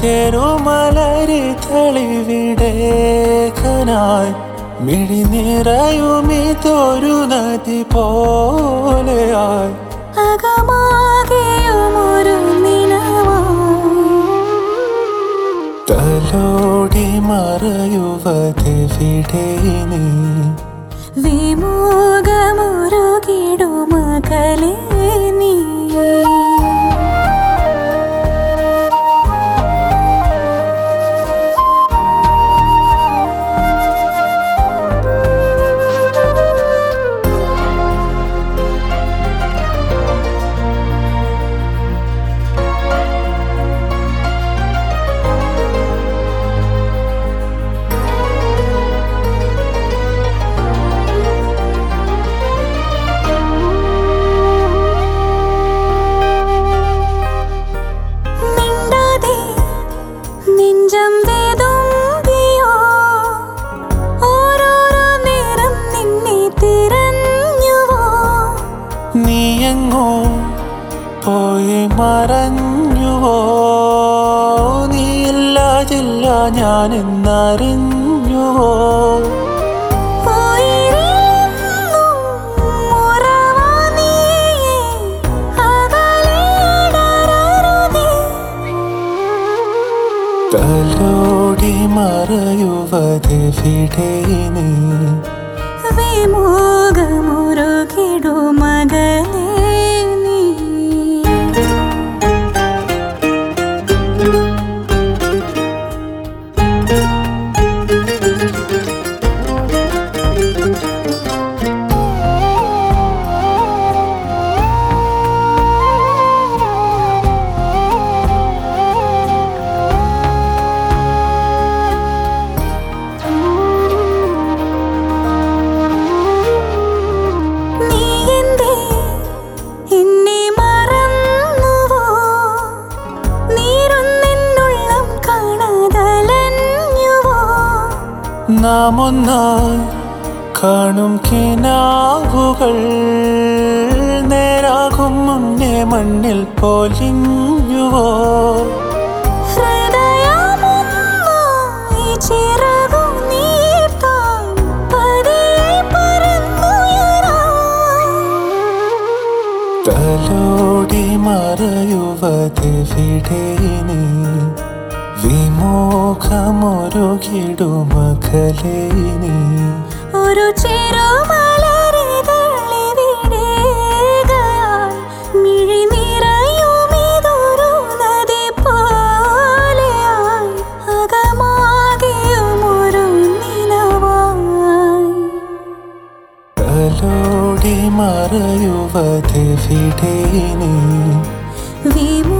ചെറുമലരി തെളിവിടേകനായി മിഴി നിറയുമിതൊരു നദി പോലെയായി അകമാകെയുമൊരു നിലവായി തലോടി മറയുവതെവിടെ നീ വിമോകമുരുകിടുമകലേ നീ മിണ്ടാതെ നെഞ്ചം വേദുമ്പിയോ ഓരോരോ നേരം നിന്നെ തിരഞ്ഞുവോ നീയെങ്ങോ പോയി മറഞ്ഞുവോ നീയില്ലാതില്ല ഞാൻ എന്നറിഞ്ഞുവോ പോയിരിന്നും ഉറവാ നീയേ, അകലെയടരരുതേ. തലോടി മറയുവതെവിടെ നീ വിമോകമുരുകിടുമകലേ നീ നീ എന്തേ എന്നെ മറന്നുവോ നീരൊന്നെന്നുള്ളം കാണാതലഞ്ഞുവോ നാം ഒന്നായി കാണും കിനാവുകൾ നേരാകും മുന്നേ മണ്ണിൽ പൊലിഞ്ഞുവോ ഹൃദയമൊന്നായി ചിറകു നീർത്താൻ പതിയെ പറന്നുയരാം. തലോടി മറയുവതെവിടെ നീ വിമോഖമൊരുകിടുമകലേ നീ ഒരു ചെറുമലരിതളിവിടേകയായി മിഴി നിറയുമിതൊരു നദി പോലെയായി അകമാകെയുമൊരു നിലവായി തലോടി മറയുവതെവിടെ നീ വിമോ